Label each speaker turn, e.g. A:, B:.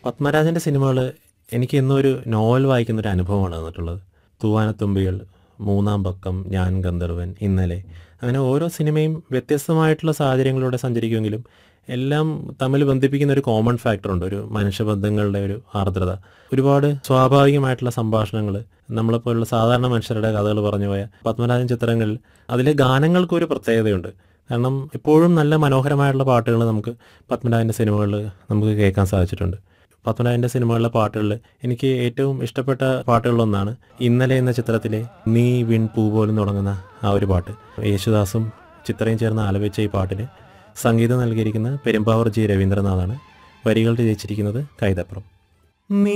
A: പത്മരാജൻ്റെ സിനിമകൾ എനിക്ക് ഇന്നും ഒരു നോവൽ വായിക്കുന്ന ഒരു അനുഭവമാണ് തന്നിട്ടുള്ളത് തൂവാനത്തുമ്പികൾ മൂന്നാം പക്കം ഞാൻ ഗന്ധർവൻ ഇന്നലെ അങ്ങനെ ഓരോ സിനിമയും വ്യത്യസ്തമായിട്ടുള്ള സാഹചര്യങ്ങളിലൂടെ സഞ്ചരിക്കുമെങ്കിലും എല്ലാം തമ്മിൽ ബന്ധിപ്പിക്കുന്ന ഒരു കോമൺ ഫാക്ടർ ഉണ്ട് ഒരു മനുഷ്യബന്ധങ്ങളുടെ ഒരു ആർദ്രത ഒരുപാട് സ്വാഭാവികമായിട്ടുള്ള സംഭാഷണങ്ങൾ നമ്മളെപ്പോലുള്ള സാധാരണ മനുഷ്യരുടെ കഥകൾ പറഞ്ഞു പോയ പത്മരാജൻ ചിത്രങ്ങളിൽ അതിലെ ഗാനങ്ങൾക്ക് ഒരു പ്രത്യേകതയുണ്ട് കാരണം എപ്പോഴും നല്ല മനോഹരമായിട്ടുള്ള പാട്ടുകൾ നമുക്ക് പത്മനാഭൻ്റെ സിനിമകളിൽ നമുക്ക് കേൾക്കാൻ സാധിച്ചിട്ടുണ്ട് പത്മനാഭൻ്റെ സിനിമകളിലെ പാട്ടുകളിൽ എനിക്ക് ഏറ്റവും ഇഷ്ടപ്പെട്ട പാട്ടുകളിലൊന്നാണ് ഇന്നലെ എന്ന ചിത്രത്തിലെ നീ വിൺ പൂ പോലും തുടങ്ങുന്ന ആ ഒരു പാട്ട് യേശുദാസും ചിത്രയും ചേർന്ന് ആലപിച്ച ഈ പാട്ടിന് സംഗീതം നൽകിയിരിക്കുന്ന പെരുമ്പാവൂർ ജി രവീന്ദ്രനാഥാണ് വരികൾ രചിച്ചിരിക്കുന്നത് കൈതപ്രം നീ